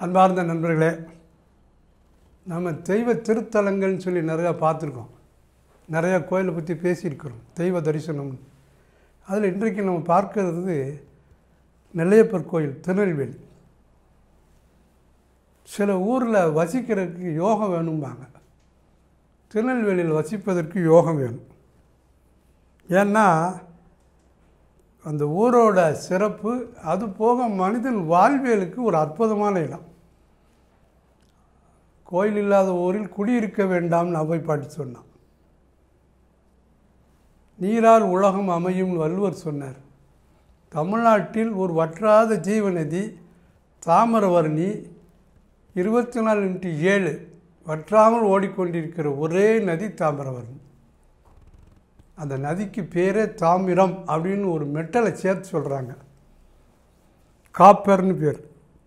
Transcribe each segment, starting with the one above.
அன்பார்ந்த நண்பர்களே நம்ம தெய்வ திருத்தலங்கள்னு சொல்லி நிறையா பார்த்துருக்கோம் நிறையா கோயிலை பற்றி பேசியிருக்கிறோம் தெய்வ தரிசனம் அதில் இன்றைக்கு நம்ம பார்க்கறது நெல்லையப்பர் கோயில் திருநெல்வேலி சில ஊரில் வசிக்கிறதுக்கு யோகம் வேணும்பாங்க திருநெல்வேலியில் வசிப்பதற்கு யோகம் வேணும் ஏன்னா அந்த ஊரோட சிறப்பு அது போக மனிதன் வாழ்வியலுக்கு ஒரு அற்புதமான இடம் கோயில் இல்லாத ஊரில் குடியிருக்க வேண்டாம்னு அவை பாட்டி சொன்னான் நீரால் உலகம் அமையும் வள்ளுவர் சொன்னார் தமிழ்நாட்டில் ஒரு வற்றாத ஜீவநதி தாமிரவர்ணி இருபத்தி நாலு இன்ட்டு ஏழு வற்றாமல் ஓடிக்கொண்டிருக்கிற ஒரே நதி தாமிரவர்ணி அந்த நதிக்கு பேரே தாமிரம் அப்படின்னு ஒரு மெட்டலை சேர்த்து சொல்கிறாங்க காப்பர்னு பேர்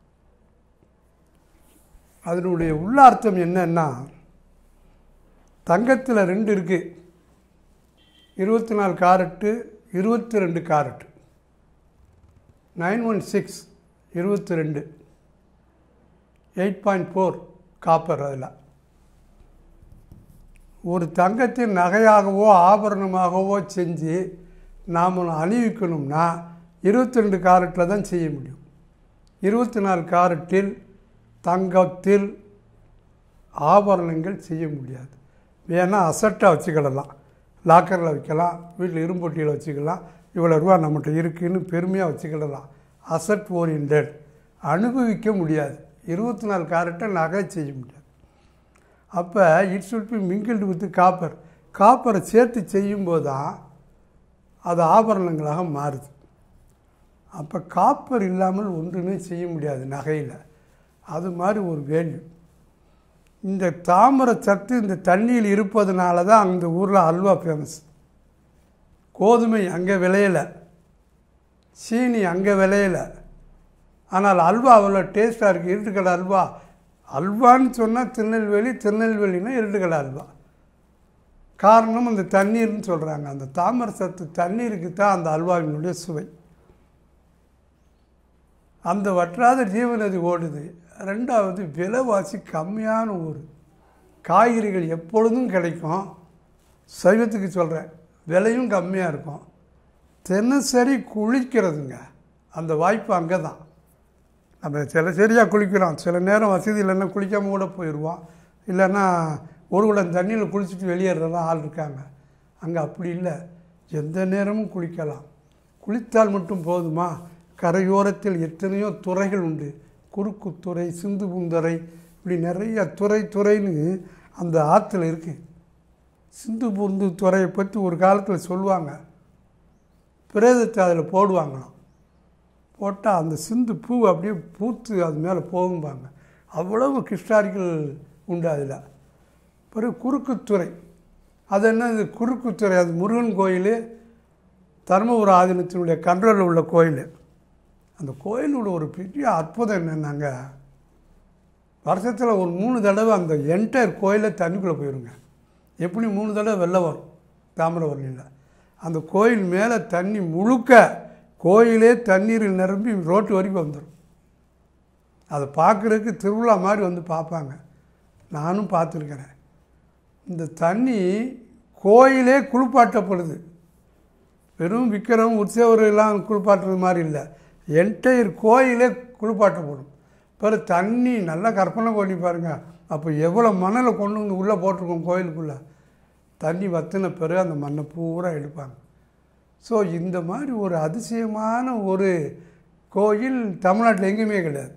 அதனுடைய உள்ளார்த்தம் என்னன்னா தங்கத்தில் ரெண்டு இருக்குது இருபத்தி நாலு காரட்டு இருபத்தி ரெண்டு காரட்டு நைன் ஒன் சிக்ஸ் இருபத்தி ரெண்டு எயிட் பாயிண்ட் ஃபோர் காப்பர் அதில் ஒரு தங்கத்தின் நகையாகவோ ஆபரணமாகவோ செஞ்சு நாம் அணிவிக்கணும்னா இருபத்தி ரெண்டு காரட்டில் தான் செய்ய முடியும் இருபத்தி நாலு காரட்டில் தங்கத்தில் ஆபரணங்கள் செய்ய முடியாது வேணால் அசட்டாக வச்சுக்கிடலாம் லாக்கரில் வைக்கலாம் வீட்டில் இரும்பொட்டியில் வச்சுக்கலாம் இவ்வளோ ரூபா நம்மகிட்ட இருக்குன்னு பெருமையாக வச்சுக்கிடலாம் அசட் ஓரியன்ட் அனுபவிக்க முடியாது இருபத்தி நாலு காரட்டை நகை செய்ய முடியாது அப்போ it should be mingled with copper காப்பரை சேர்த்து செய்யும்போது தான் அது ஆபரணங்களாக மாறுது அப்போ காப்பர் இல்லாமல் ஒன்றுமே செய்ய முடியாது நகையில் அது மாதிரி ஒரு வேல்யூ இந்த தாமரை சத்து இந்த தண்ணியில் இருப்பதனால தான் அந்த ஊரில் அல்வா ஃபேமஸ் கோதுமை அங்கே விளையலை சீனி அங்கே விளையலை ஆனால் அல்வா அவ்வளோ டேஸ்ட்டாக இருக்குது இருட்டுக்கடை அல்வா அல்வான்னு சொன்னால் திருநெல்வேலி திருநெல்வேலினா இருட்டுக்கடை அல்வா காரணம் அந்த தண்ணீர்னு சொல்கிறாங்க அந்த தாமரை சத்து தண்ணீருக்கு தான் அந்த அல்வாவினுடைய சுவை அந்த வற்றாத ஜீவநதி ஓடுது ரெண்டாவது விலைவாசி கம்மியான ஊர் காய்கறிகள் எப்பொழுதும் கிடைக்கும் சைவத்துக்கு சொல்கிறேன் விலையும் கம்மியாக இருக்கும் தினசரி குளிக்கிறதுங்க அந்த வாய்ப்பு அங்கே தான் நம்ம சில சரியாக குளிக்கிறோம் சில நேரம் வசதி இல்லைன்னா குளிக்காமல் கூட போயிடுவோம் இல்லைன்னா ஒரு குடம் தண்ணியில் குளிச்சுட்டு வெளியேறதெல்லாம் ஆள் இருக்காங்க அங்கே அப்படி இல்லை எந்த நேரமும் குளிக்கலாம் குளித்தால் மட்டும் போதுமா கரையோரத்தில் எத்தனையோ துறைகள் உண்டு குறுக்குத்துறை சிந்து பூந்துறை இப்படி நிறைய துறை துறைன்னு அந்த ஆற்றுல இருக்குது சிந்து பூந்து துறையை பற்றி ஒரு காலத்தில் சொல்லுவாங்க பிரேதத்தை அதில் போடுவாங்களாம் போட்டால் அந்த சிந்து பூ அப்படியே பூத்து அது மேலே போகும்பாங்க அவ்வளவு கிருஷ்டாரிகள் உண்டு அதில் பிறகு குறுக்குத்துறை அது என்ன இது குறுக்குத்துறை அது முருகன் கோயில் தருமபுர ஆதீனத்தினுடைய கண்ட்ரோலில் உள்ள கோயில் அந்த கோயிலோட ஒரு பெரிய அற்புதம் என்னென்னாங்க வருஷத்தில் ஒரு மூணு தடவை அந்த என்டையர் கோயிலை தண்ணிக்குள்ளே போயிருங்க எப்படி மூணு தடவை வெள்ளம் வரும் தாமிரவரணியில் அந்த கோயில் மேலே தண்ணி முழுக்க கோயிலே தண்ணீரில் நிரம்பி ரோட்டு வரைக்கும் வந்துடும் அதை பார்க்குறதுக்கு திருவிழா மாதிரி வந்து பார்ப்பாங்க நானும் பார்த்துருக்கிறேன் இந்த தண்ணி கோயிலே குளிப்பாட்டப்படுது வெறும் விக்கிரம் உற்சவர் எல்லாம் குளிப்பாட்டுறது மாதிரி இல்லை என்டையர் கோயிலே குளிப்பாட்டப்படும் பிறகு தண்ணி நல்லா கற்பனை பண்ணி பாருங்கள் அப்போ எவ்வளோ மணலை கொண்டு வந்து உள்ளே போட்டிருக்கோம் கோயிலுக்குள்ளே தண்ணி வற்றின பிறகு அந்த மண்ணை பூரா எடுப்பாங்க ஸோ இந்த மாதிரி ஒரு அதிசயமான ஒரு கோயில் தமிழ்நாட்டில் எங்கேயுமே கிடையாது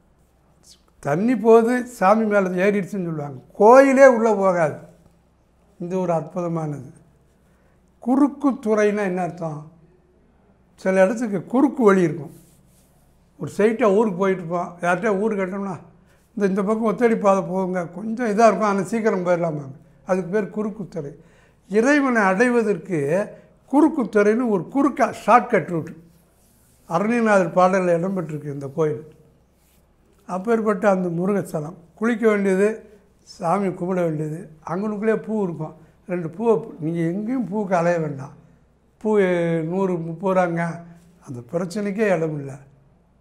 தண்ணி போது சாமி மேலே ஏறிடுச்சுன்னு சொல்லுவாங்க கோயிலே உள்ளே போகாது இந்த ஒரு அற்புதமானது குறுக்கு துறைனா என்ன அர்த்தம் சில இடத்துக்கு குறுக்கு வழி இருக்கும் ஒரு சைட்டாக ஊருக்கு போயிட்டுருப்போம் யார்கிட்டயா ஊர் கட்டோம்னா இந்த இந்த பக்கம் ஒத்தடி பாதை போகுங்க கொஞ்சம் இதாக இருக்கும் ஆனால் சீக்கிரம் போயிடலாமாங்க அதுக்கு பேர் குறுக்குத்துறை இறைவனை அடைவதற்கு குறுக்குத்துறைன்னு ஒரு குறுக்கா ஷார்ட்கட் ரூட் அருணிநாதர் பாடலில் இடம்பெற்றிருக்கு இந்த கோயில் அப்பேற்பட்ட அந்த முருகஸ்தலம் குளிக்க வேண்டியது சாமி கும்பிட வேண்டியது அங்கனுக்குள்ளே பூ இருக்கும் ரெண்டு பூவை நீங்கள் எங்கேயும் பூவுக்கு அலைய வேண்டாம் பூ நூறு முப்பது ரூபாங்க அந்த பிரச்சனைக்கே இடம் இல்லை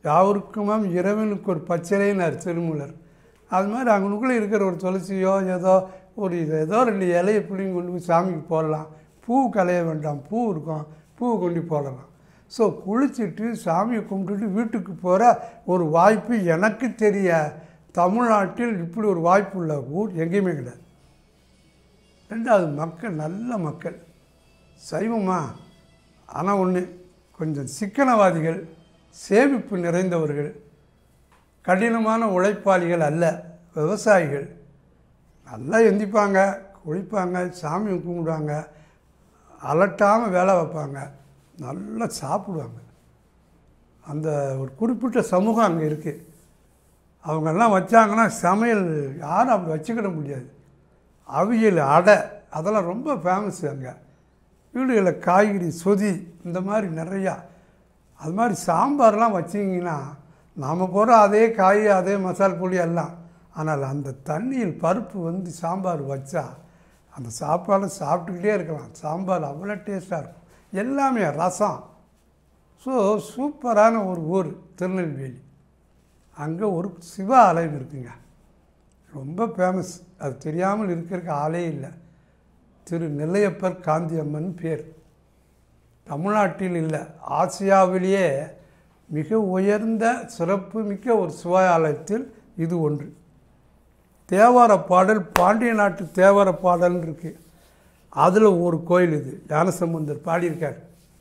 யாருக்குமாம் இறைவனுக்கு ஒரு பச்சிலைன்னார் திருமூலர் அது மாதிரி அங்கனுக்குள்ளே இருக்கிற ஒரு துளசியோ ஏதோ ஒரு இது ஏதோ ரெண்டு இலையை பிள்ளைங்க கொண்டு போய் சாமிக்கு போடலாம் பூ கலைய வேண்டாம் பூ இருக்கும் பூ கொண்டு போடலாம் ஸோ குளிச்சுட்டு சாமியை கும்பிட்டுட்டு வீட்டுக்கு போகிற ஒரு வாய்ப்பு எனக்கு தெரிய தமிழ்நாட்டில் இப்படி ஒரு வாய்ப்பு உள்ள ஊர் எங்கேயுமே கிடையாது ரெண்டாவது மக்கள் நல்ல மக்கள் சைவமா ஆனால் ஒன்று கொஞ்சம் சிக்கனவாதிகள் சேமிப்பு நிறைந்தவர்கள் கடினமான உழைப்பாளிகள் அல்ல விவசாயிகள் நல்லா எந்திப்பாங்க குளிப்பாங்க சாமி கும்பிடுவாங்க அலட்டாமல் வேலை வைப்பாங்க நல்லா சாப்பிடுவாங்க அந்த ஒரு குறிப்பிட்ட சமூகம் அங்கே இருக்குது அவங்கெல்லாம் வச்சாங்கன்னா சமையல் யாரும் அப்படி வச்சுக்கிட முடியாது அவியல் அடை அதெல்லாம் ரொம்ப ஃபேமஸ் அங்கே வீடுகளில் காய்கறி சொதி இந்த மாதிரி நிறையா அது மாதிரி சாம்பார்லாம் வச்சிங்கன்னா நாம் போகிற அதே காய் அதே மசால் பொடி எல்லாம் ஆனால் அந்த தண்ணியில் பருப்பு வந்து சாம்பார் வச்சா அந்த சாப்பாடை சாப்பிட்டுக்கிட்டே இருக்கலாம் சாம்பார் அவ்வளோ டேஸ்ட்டாக இருக்கும் எல்லாமே ரசம் ஸோ சூப்பரான ஒரு ஊர் திருநெல்வேலி அங்கே ஒரு சிவ ஆலயம் இருக்குங்க ரொம்ப ஃபேமஸ் அது தெரியாமல் இருக்கிறதுக்கு ஆளே இல்லை திரு நெல்லையப்பர் காந்தியம்மன் பேர் தமிழ்நாட்டில் இல்லை ஆசியாவிலேயே மிக உயர்ந்த சிறப்பு மிக்க ஒரு சிவாலயத்தில் இது ஒன்று தேவார பாடல் பாண்டிய நாட்டு தேவார பாடல்னு இருக்குது அதில் ஒரு கோயில் இது ஞானசம்பந்தர் பாடியிருக்கார்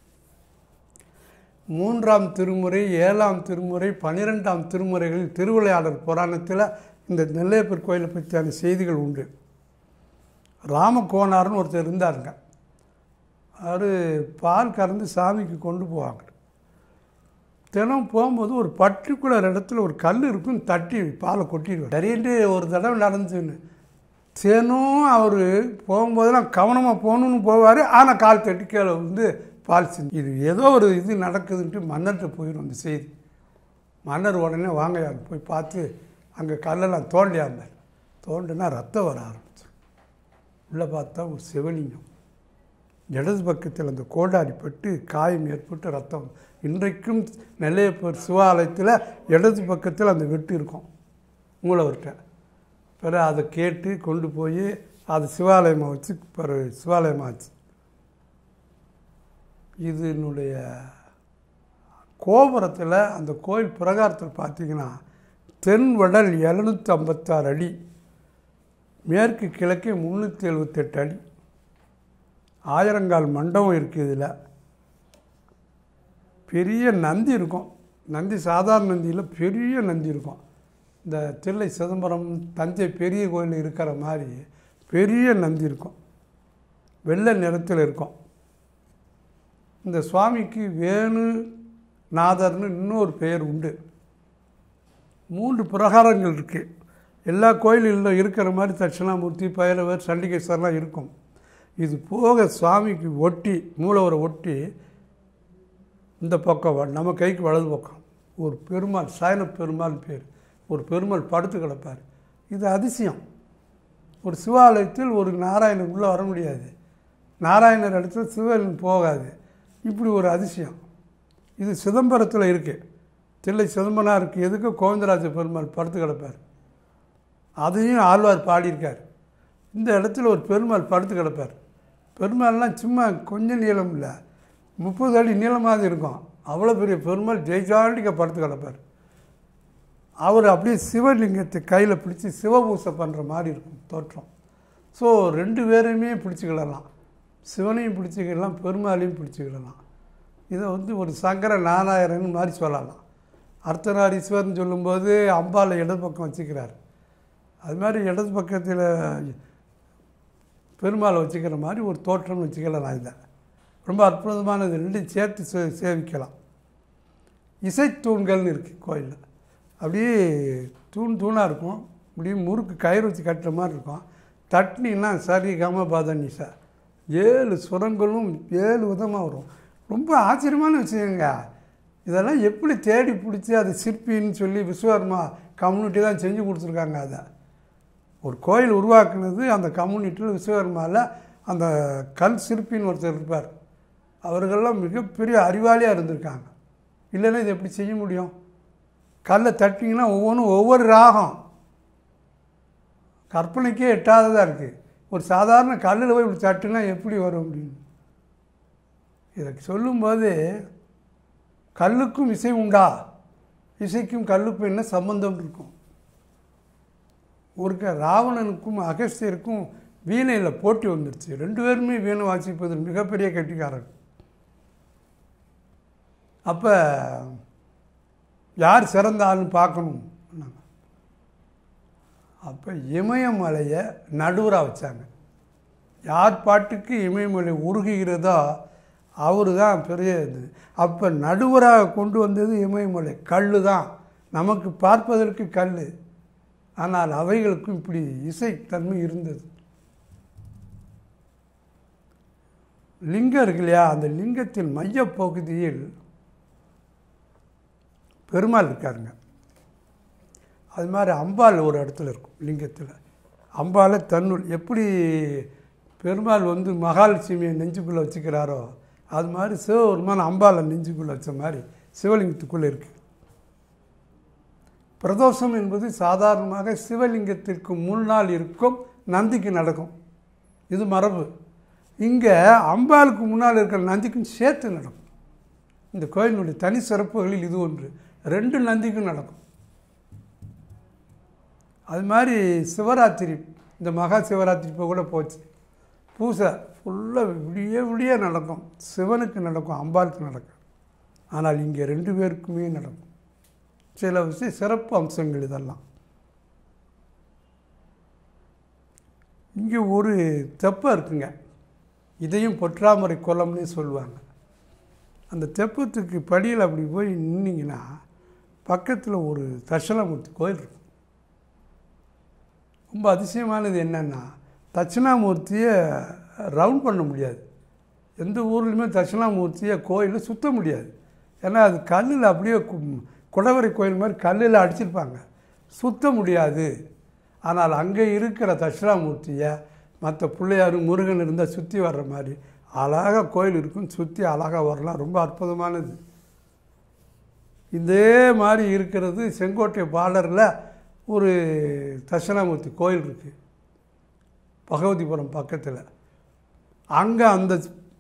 மூன்றாம் திருமுறை ஏழாம் திருமுறை பன்னிரெண்டாம் திருமுறைகளில் திருவிளையாடல் புராணத்தில் இந்த நெல்லையப்பர் கோயிலை பற்றியான செய்திகள் உண்டு ராமகோனார்னு ஒருத்தர் இருந்தாருங்க அவர் பால் கறந்து சாமிக்கு கொண்டு போவாங்க தினம் போகும்போது ஒரு பர்டிகுலர் இடத்துல ஒரு கல் இருக்கும் தட்டி பாலை கொட்டிடுவார் சரின்ட்டு ஒரு தடவை நடந்துச்சுன்னு தினம் அவர் போகும்போதெல்லாம் கவனமாக போகணுன்னு போவார் ஆனால் கால் தட்டி கீழே வந்து பால் செஞ்சு இது ஏதோ ஒரு இது நடக்குதுன்ட்டு மன்னர்கிட்ட போயிடும் அந்த செய்தி மன்னர் உடனே வாங்க போய் பார்த்து அங்கே கல்லெல்லாம் தோண்டியாந்தார் தோண்டுனா ரத்தம் வர ஆரம்பிச்சு உள்ளே பார்த்தா ஒரு சிவலிங்கம் இடது பக்கத்தில் அந்த கோடாரி பட்டு காயம் ஏற்பட்டு ரத்தம் இன்றைக்கும் நெல்லையப்பர் சிவாலயத்தில் இடது பக்கத்தில் அந்த வெட்டு இருக்கும் மூலவர்கிட்ட பிறகு அதை கேட்டு கொண்டு போய் அது சிவாலயமாக வச்சு பிறகு சிவாலயமாச்சு இதனுடைய கோபுரத்தில் அந்த கோயில் பிரகாரத்தில் பார்த்தீங்கன்னா தென் வடல் எழுநூற்றி ஐம்பத்தாறு அடி மேற்கு கிழக்கே முந்நூற்றி எழுபத்தெட்டு அடி ஆயிரங்கால் மண்டபம் இருக்குது இதில் பெரிய நந்தி இருக்கும் நந்தி சாதாரண நந்தியில் பெரிய நந்தி இருக்கும் இந்த தில்லை சிதம்பரம் தஞ்சை பெரிய கோயில் இருக்கிற மாதிரி பெரிய நந்தி இருக்கும் வெள்ளை நிறத்தில் இருக்கும் இந்த சுவாமிக்கு வேணு நாதர்னு இன்னொரு பெயர் உண்டு மூன்று பிரகாரங்கள் இருக்குது எல்லா கோயிலிலும் இருக்கிற மாதிரி தட்சிணாமூர்த்தி பைரவர் சண்டிகேஸ்வரர்லாம் இருக்கும் இது போக சுவாமிக்கு ஒட்டி மூலவரை ஒட்டி இந்த பக்கம் வ- நம்ம கைக்கு வலது பக்கம் ஒரு பெருமாள் சாயன பெருமாள் பேர் ஒரு பெருமாள் படுத்து கிடப்பார் இது அதிசயம் ஒரு சிவாலயத்தில் ஒரு நாராயணன் உள்ளே வர முடியாது நாராயணர் இடத்துல சிவன் போகாது இப்படி ஒரு அதிசயம் இது சிதம்பரத்தில் இருக்குது தில்லை சிதம்பரனாருக்கு எதுக்கு கோவிந்தராஜ பெருமாள் படுத்து கிடப்பார் அதையும் ஆழ்வார் பாடியிருக்கார் இந்த இடத்துல ஒரு பெருமாள் படுத்து கிடப்பார் பெருமாள்லாம் சும்மா கொஞ்சம் நீளம் இல்லை முப்பது அடி நீளமாக இருக்கும் அவ்வளோ பெரிய பெருமாள் ஜெய்ஜாண்டிக்க படுத்து கிடப்பார் அவர் அப்படியே சிவலிங்கத்தை கையில் பிடிச்சி சிவபூசை பண்ணுற மாதிரி இருக்கும் தோற்றம் ஸோ ரெண்டு பேரையுமே பிடிச்சிக்கிடலாம் சிவனையும் பிடிச்சிக்கிடலாம் பெருமாளையும் பிடிச்சிக்கிடலாம் இதை வந்து ஒரு சங்கர நாராயணன் மாதிரி சொல்லலாம் அர்த்தநாரீஸ்வரன் சொல்லும்போது அம்பாலை இடது பக்கம் வச்சுக்கிறார் அது மாதிரி இடது பக்கத்தில் பெருமாளை வச்சுக்கிற மாதிரி ஒரு தோற்றம் வச்சுக்கலாம் இதை ரொம்ப அற்புதமானது ரெண்டையும் சேர்த்து சே சேவிக்கலாம் இசைத்தூண்கள்னு இருக்குது கோயிலில் அப்படியே தூண் தூணாக இருக்கும் அப்படியே முறுக்கு கயிறு வச்சு கட்டுற மாதிரி இருக்கும் தட்டினீங்கன்னா சரி கம பாதனிசா ஏழு சுரங்களும் ஏழு விதமாக வரும் ரொம்ப ஆச்சரியமான விஷயங்க இதெல்லாம் எப்படி தேடி பிடிச்சி அது சிற்பின்னு சொல்லி விஸ்வகர்மா கம்யூனிட்டி தான் செஞ்சு கொடுத்துருக்காங்க அதை ஒரு கோயில் உருவாக்குனது அந்த கம்யூனிட்டியில் விஸ்வகர்மாவில் அந்த கல் சிற்பின்னு ஒருத்தர் இருப்பார் அவர்கள்லாம் மிகப்பெரிய அறிவாளியாக இருந்திருக்காங்க இல்லைன்னா இதை எப்படி செய்ய முடியும் கல்லை தட்டிங்கன்னா ஒவ்வொன்றும் ஒவ்வொரு ராகம் கற்பனைக்கே எட்டாததாக இருக்குது ஒரு சாதாரண கல்லில் போய் இப்படி தட்டுனா எப்படி வரும் அப்படின்னு இதை சொல்லும்போது கல்லுக்கும் இசை உண்டா இசைக்கும் கல்லுக்கும் என்ன சம்பந்தம் இருக்கும் ஒருக்க ராவணனுக்கும் அகஸ்தியருக்கும் வீணையில் போட்டி வந்துருச்சு ரெண்டு பேருமே வீணை வாசிப்பதில் மிகப்பெரிய கெட்டிக்காரர் அப்போ யார் சிறந்த ஆள்னு பார்க்கணும் அப்போ இமயமலையை நடுவராக வச்சாங்க யார் பாட்டுக்கு இமயமலை உருகுகிறதோ அவர் தான் பெரிய இது அப்போ நடுவராக கொண்டு வந்தது இமயமலை கல் தான் நமக்கு பார்ப்பதற்கு கல் ஆனால் அவைகளுக்கும் இப்படி இசைத்தன்மை இருந்தது லிங்கம் இருக்கு இல்லையா அந்த லிங்கத்தின் மையப்பகுதியில் பெருமாள் இருக்காருங்க அது மாதிரி அம்பாள் ஒரு இடத்துல இருக்கும் லிங்கத்தில் அம்பாளை தன்னுள் எப்படி பெருமாள் வந்து மகாலட்சுமியை நெஞ்சுக்குள்ளே வச்சுக்கிறாரோ அது மாதிரி சிவபெருமான் அம்பாளை நெஞ்சுக்குள்ளே வச்ச மாதிரி சிவலிங்கத்துக்குள்ளே இருக்குது பிரதோஷம் என்பது சாதாரணமாக சிவலிங்கத்திற்கு முன்னால் இருக்கும் நந்திக்கு நடக்கும் இது மரபு இங்கே அம்பாளுக்கு முன்னால் இருக்கிற நந்திக்கும் சேர்த்து நடக்கும் இந்த கோயிலினுடைய தனி சிறப்புகளில் இது ஒன்று ரெண்டு நந்திக்கும் நடக்கும் அது மாதிரி சிவராத்திரி இந்த மகா சிவராத்திரி இப்போ கூட போச்சு பூசை ஃபுல்லாக விடிய விடிய நடக்கும் சிவனுக்கு நடக்கும் அம்பாளுக்கு நடக்கும் ஆனால் இங்கே ரெண்டு பேருக்குமே நடக்கும் சில விஷயம் சிறப்பு அம்சங்கள் இதெல்லாம் இங்கே ஒரு தெப்பம் இருக்குங்க இதையும் பொற்றாமரை குளம்னே சொல்லுவாங்க அந்த தெப்பத்துக்கு படியில் அப்படி போய் நின்னீங்கன்னா பக்கத்தில் ஒரு தட்சிணாமூர்த்தி கோயில் இருக்கும் ரொம்ப அதிசயமானது என்னென்னா தட்சிணாமூர்த்தியை ரவுண்ட் பண்ண முடியாது எந்த ஊர்லேயுமே தட்சிணாமூர்த்தியை கோயிலில் சுத்த முடியாது ஏன்னா அது கல்லில் அப்படியே கு- குடவரை கோயில் மாதிரி கல்லில் அடிச்சிருப்பாங்க சுத்த முடியாது ஆனால் அங்கே இருக்கிற தட்சிணாமூர்த்தியை மற்ற பிள்ளையார் முருகன் இருந்தால் சுற்றி வர்ற மாதிரி அழகாக கோயில் இருக்கும் சுற்றி அழகாக வரலாம் ரொம்ப அற்புதமானது இதே மாதிரி இருக்கிறது செங்கோட்டை பார்டரில் ஒரு தட்சிணாமூர்த்தி கோயில் இருக்குது பகவதிபுரம் பக்கத்தில் அங்கே அந்த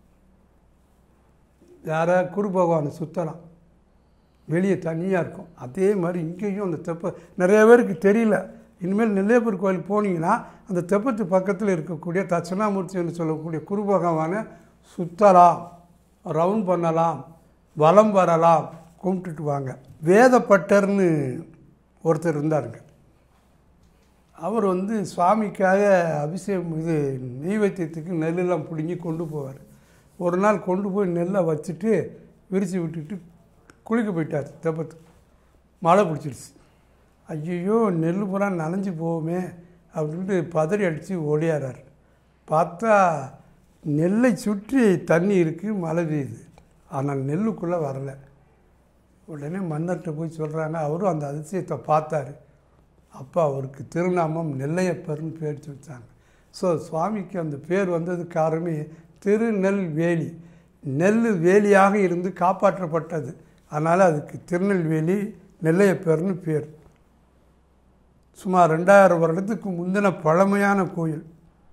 யாரை குரு பகவானை சுற்றலாம் வெளியே தனியாக இருக்கும் அதே மாதிரி இங்கேயும் அந்த தெப்ப நிறைய பேருக்கு தெரியல இனிமேல் நெல்லையப்பர் கோயில் போனீங்கன்னா அந்த தெப்பத்து பக்கத்தில் இருக்கக்கூடிய தட்சிணாமூர்த்தி என்று சொல்லக்கூடிய குரு பகவானை சுற்றலாம் ரவுண்ட் பண்ணலாம் வலம் வரலாம் கும்பிட்டுட்டு வாங்க வேதப்பட்டர்னு ஒருத்தர் இருந்தாருங்க அவர் வந்து சுவாமிக்காக அபிஷேகம் இது நெய்வேத்தியத்துக்கு நெல்லெல்லாம் பிடுங்கி கொண்டு போவார் ஒரு நாள் கொண்டு போய் நெல்லை வச்சுட்டு விரித்து விட்டுட்டு குளிக்க போயிட்டார் தெப்பத்துக்கு மழை பிடிச்சிருச்சு ஐயோ நெல் பூரா நனைஞ்சு போகுமே அப்படின்ட்டு பதறி அடித்து ஓடியாரார் பார்த்தா நெல்லை சுற்றி தண்ணி இருக்குது மழை பெய்யுது ஆனால் நெல்லுக்குள்ளே வரலை உடனே மன்னர்கிட்ட போய் சொல்கிறாங்க அவரும் அந்த அதிசயத்தை பார்த்தாரு அப்போ அவருக்கு திருநாமம் நெல்லையப்பர்னு பேர் வச்சாங்க ஸோ சுவாமிக்கு அந்த பேர் வந்தது காரணமே திருநெல்வேலி நெல் வேலியாக இருந்து காப்பாற்றப்பட்டது அதனால் அதுக்கு திருநெல்வேலி நெல்லையப்பர்னு பேர் சுமார் ரெண்டாயிரம் வருடத்துக்கு முந்தின பழமையான கோயில்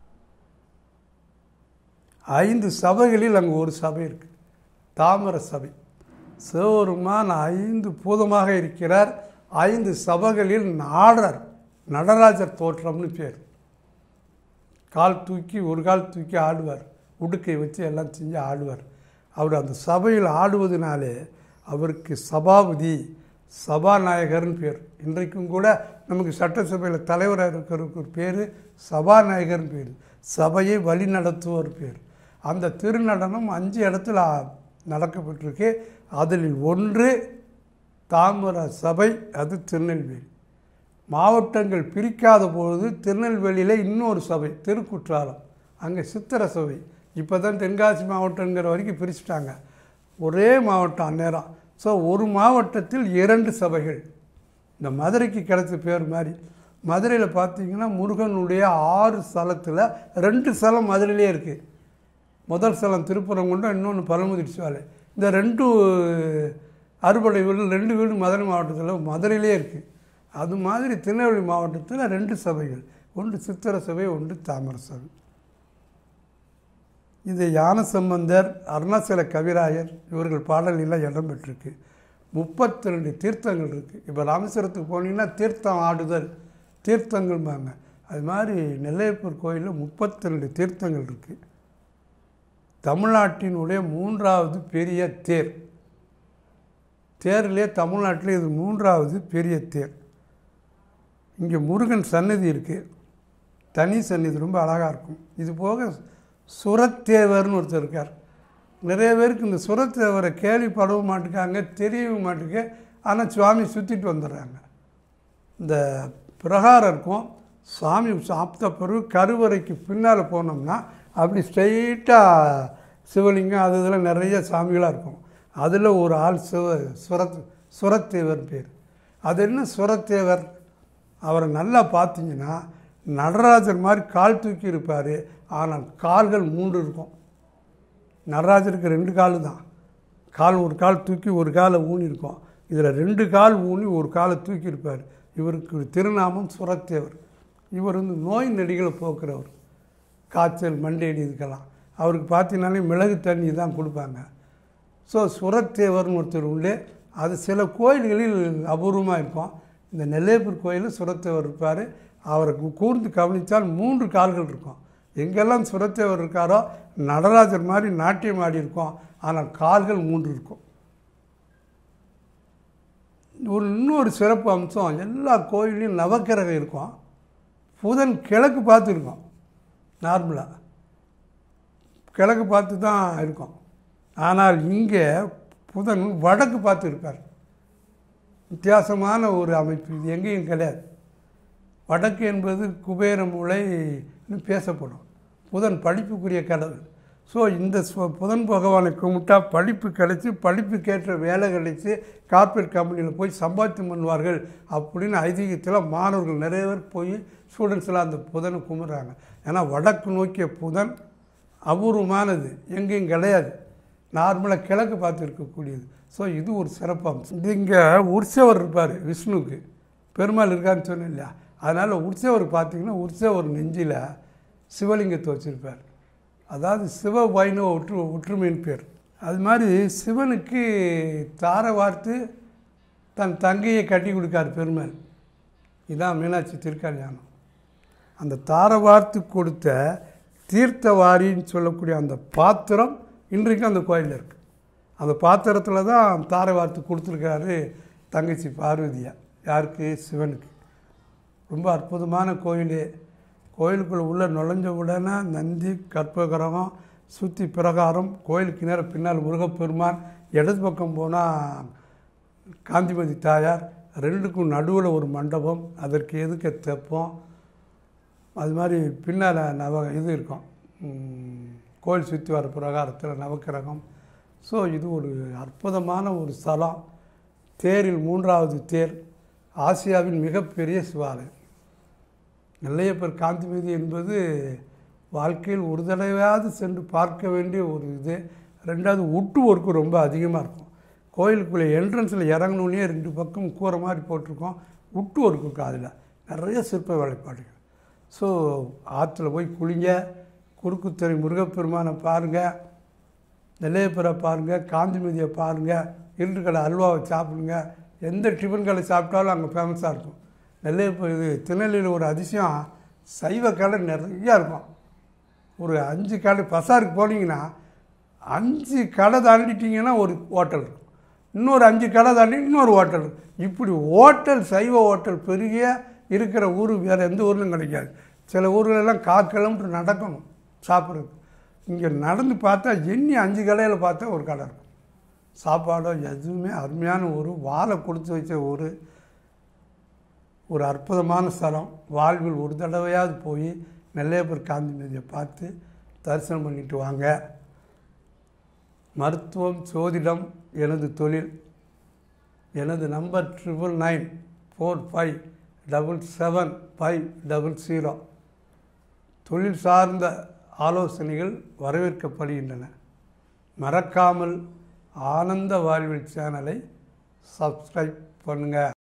ஐந்து சபைகளில் அங்கே ஒரு சபை இருக்குது தாமர சபை சிவபெருமான் ஐந்து பூதமாக இருக்கிறார் ஐந்து சபைகளில் நாடர் நடராஜர் தோற்றம்னு பேர் கால் தூக்கி ஒரு கால் தூக்கி ஆடுவார் உடுக்கை வச்சு எல்லாம் செஞ்சு ஆடுவார் அவர் அந்த சபையில் ஆடுவதனாலே அவருக்கு சபாபதி சபாநாயகர்னு பேர் இன்றைக்கும் கூட நமக்கு சட்டசபையில் தலைவராக இருக்கிறதுக்கு ஒரு பேர் சபாநாயகர்னு பேர் சபையை வழி நடத்துவோர் பேர் அந்த திருநடனம் அஞ்சு இடத்துல நடக்கப்பட்டிருக்கு அதில் ஒன்று தாமர சபை அது திருநெல்வேலி மாவட்டங்கள் பிரிக்காத பொழுது திருநெல்வேலியில் இன்னொரு சபை திருக்குற்றாலம் அங்கே சித்திர சபை இப்போ தான் தென்காசி மாவட்டங்கிற வரைக்கும் பிரிச்சுட்டாங்க ஒரே மாவட்டம் அந்நேரம் ஸோ ஒரு மாவட்டத்தில் இரண்டு சபைகள் இந்த மதுரைக்கு கிடைச்ச பேர் மாதிரி மதுரையில் பார்த்தீங்கன்னா முருகனுடைய ஆறு ஸ்தலத்தில் ரெண்டு ஸ்தலம் மதுரையிலே இருக்குது முதல் ஸ்தலம் திருப்பரங்குன்றம் இன்னொன்று பழமுதிர் சாலை இந்த ரெண்டு அறுபடை வீடு ரெண்டு வீடு மதுரை மாவட்டத்தில் மதுரையிலே இருக்குது அது மாதிரி திருநெல்வேலி மாவட்டத்தில் ரெண்டு சபைகள் ஒன்று சித்திர சபை ஒன்று தாமர சபை இது ஞானசம்பந்தர் அருணாச்சல கவிராயர் இவர்கள் பாடலெல்லாம் இடம் பெற்றிருக்கு முப்பத்தி ரெண்டு தீர்த்தங்கள் இருக்குது இப்போ ராமேஸ்வரத்துக்கு போனீங்கன்னா தீர்த்தம் ஆடுதல் தீர்த்தங்கள்பாங்க அது மாதிரி நெல்லையப்பர் கோயிலில் முப்பத்தி ரெண்டு தீர்த்தங்கள் இருக்குது தமிழ்நாட்டினுடைய மூன்றாவது பெரிய தேர் தேர்லேயே தமிழ்நாட்டில் இது மூன்றாவது பெரிய தேர் இங்கே முருகன் சன்னதி இருக்குது தனி சன்னதி ரொம்ப அழகாக இருக்கும் இது போக சுரத்தேவர்னு ஒருத்தர் இருக்கார் நிறைய பேருக்கு இந்த சுரத்தேவரை கேள்விப்படவும் மாட்டுக்காங்க தெரியவும் மாட்டுக்கு ஆனால் சுவாமி சுற்றிட்டு வந்துடுறாங்க இந்த பிரகாரம் இருக்கும் சாமி சாப்பிட்ட பிறகு கருவறைக்கு பின்னால் போனோம்னா அப்படி ஸ்ட்ரைட்டாக சிவலிங்கம் அது இதில் நிறைய சாமிகளாக இருக்கும் அதில் ஒரு ஆள் சிவ சுரத் சுரத்தேவர் பேர் அது என்ன சுரத்தேவர் அவரை நல்லா பார்த்தீங்கன்னா நடராஜர் மாதிரி கால் தூக்கி இருப்பார் ஆனால் கால்கள் மூன்று இருக்கும் நடராஜருக்கு ரெண்டு கால் தான் கால் ஒரு கால் தூக்கி ஒரு காலை ஊனி இருக்கும் இதில் ரெண்டு கால் ஊனி ஒரு காலை தூக்கி இருப்பார் இவருக்கு திருநாமம் சுரத்தேவர் இவர் வந்து நோய் நெடிகளை போக்குறவர் காய்ச்சல் மண்டேடி இதுக்கெல்லாம் அவருக்கு பார்த்தீங்கன்னாலே மிளகு தண்ணி தான் கொடுப்பாங்க ஸோ சுரத்தேவர்னு ஒருத்தர் உண்டு அது சில கோயில்களில் அபூர்வமாக இருக்கும் இந்த நெல்லையப்பர் கோயிலில் சுரத்தேவர் இருப்பார் அவரை கூர்ந்து கவனித்தால் மூன்று கால்கள் இருக்கும் எங்கெல்லாம் சுரத்தேவர் இருக்காரோ நடராஜர் மாதிரி நாட்டியம் ஆடி இருக்கும் ஆனால் கால்கள் மூன்று இருக்கும் ஒரு இன்னொரு சிறப்பு அம்சம் எல்லா கோயிலையும் நவக்கிரகம் இருக்கும் புதன் கிழக்கு பார்த்து இருக்கும் நார்மலாக கிழக்கு பார்த்து தான் இருக்கும் ஆனால் இங்கே புதன் வடக்கு பார்த்து இருப்பார் வித்தியாசமான ஒரு அமைப்பு இது எங்கேயும் கிடையாது வடக்கு என்பது குபேர மூளைன்னு பேசப்படும் புதன் படிப்புக்குரிய கடவுள் ஸோ இந்த சு- புதன் பகவானை கும்பிட்டா படிப்பு கிடைச்சி படிப்புக்கேற்ற வேலை கிடைச்சி கார்ப்பரேட் கம்பெனியில் போய் சம்பாத்தியம் பண்ணுவார்கள் அப்படின்னு ஐதீகத்தில் மாணவர்கள் நிறைய பேர் போய் ஸ்டூடெண்ட்ஸ்லாம் அந்த புதனை கும்பிட்றாங்க ஏன்னா வடக்கு நோக்கிய புதன் அபூர்வமானது எங்கேயும் கிடையாது நார்மலாக கிழக்கு பார்த்து இருக்கக்கூடியது ஸோ இது ஒரு சிறப்பு அம்சம் இது இங்கே உற்சவர் இருப்பார் விஷ்ணுவுக்கு பெருமாள் இருக்கான்னு சொன்னேன் இல்லையா அதனால் உற்சவர் பார்த்தீங்கன்னா உற்சவர் நெஞ்சில் சிவலிங்கத்தை வச்சுருப்பார் அதாவது சிவ வைணவ ஒற்று ஒற்றுமையின் பேர் அது மாதிரி சிவனுக்கு தார வார்த்து தன் தங்கையை கட்டி கொடுக்கார் பெருமாள் இதான் மீனாட்சி திருக்கல்யாணம் அந்த தார வார்த்து கொடுத்த தீர்த்தவாரின்னு சொல்லக்கூடிய அந்த பாத்திரம் இன்றைக்கும் அந்த கோயிலில் இருக்குது அந்த பாத்திரத்தில் தான் தாரை வார்த்து கொடுத்துருக்காரு தங்கச்சி பார்வதியா யாருக்கு சிவனுக்கு ரொம்ப அற்புதமான கோயில் கோயிலுக்குள்ளே உள்ளே நுழைஞ்ச உடனே நந்தி கற்பகிரகம் சுற்றி பிரகாரம் கோயிலுக்கு நேரம் பின்னால் முருகப்பெருமான் இடது பக்கம் போனால் காந்திமதி தாயார் ரெண்டுக்கும் நடுவில் ஒரு மண்டபம் அதற்கு எதுக்க தெப்பம் அது மாதிரி பின்னால் நவ இது இருக்கும் ம், கோயில் சுற்றி வர பிரகாரத்தில் நவக்கிரகம் ஸோ இது ஒரு அற்புதமான ஒரு ஸ்தலம் தேரில் மூன்றாவது தேர் ஆசியாவின் மிகப்பெரிய சிவாலயம் நெல்லையப்பர் காந்திமதி என்பது வாழ்க்கையில் ஒரு தடவையாவது சென்று பார்க்க வேண்டிய ஒரு இது ரெண்டாவது உட்டு ஒர்க்கு ரொம்ப அதிகமாக இருக்கும் கோயிலுக்குள்ளே என்ட்ரன்ஸில் இறங்கணுன்னே ரெண்டு பக்கம் கூரை மாதிரி போட்டிருக்கோம் உட்டு ஒர்க்கு இருக்கும் அதில் நிறைய சிற்ப வேலைப்பாடுகள் ஸோ ஆற்றுல போய் குளிங்க குறுக்குத்துறை முருகப்பெருமானை பாருங்கள் நெல்லையப்பரை பாருங்கள் காந்திமதியை பாருங்கள் இருட்டு கடை அல்வாவை சாப்பிடுங்க எந்த டிஃபன் கடை சாப்பிட்டாலும் அங்கே ஃபேமஸாக இருக்கும் நெல்லையப்பர் இது திருநெல்வேலியில் ஒரு அதிசயம் சைவ கடை நிறையா இருக்கும் ஒரு அஞ்சு கடை பசாருக்கு போனீங்கன்னா அஞ்சு கடை தாண்டிட்டீங்கன்னா ஒரு ஹோட்டல் இருக்கும் இன்னொரு அஞ்சு கடை தாண்டி இன்னொரு ஹோட்டல் இருக்கும் இப்படி ஹோட்டல் சைவ ஹோட்டல் பெரிய இருக்கிற ஊர் வேறு எந்த ஊர்லையும் கிடைக்காது சில ஊர்களெல்லாம் கால் கிலோமீட்டர் நடக்கணும் சாப்பிட்றதுக்கு இங்கே நடந்து பார்த்தா எண்ணி அஞ்சு கடையில் பார்த்தா ஒரு கடை இருக்கும் சாப்பாடோ எதுவுமே அருமையான ஊர் வாழை கொடுத்து வச்ச ஊர் ஒரு அற்புதமான ஸ்தலம் வாழ்வில் ஒரு தடவையாவது போய் நெல்லையப்பர் காந்தி நதியை பார்த்து தரிசனம் பண்ணிட்டு வாங்க மருத்துவம் சோதிடம் எனது தொழில் எனது number triple nine four five double seven five double zero தொழில் சார்ந்த ஆலோசனைகள் வரவேற்கப்படுகின்றன மறக்காமல் ஆனந்த வாழ்வில் சேனலை சப்ஸ்கிரைப் பண்ணுங்கள்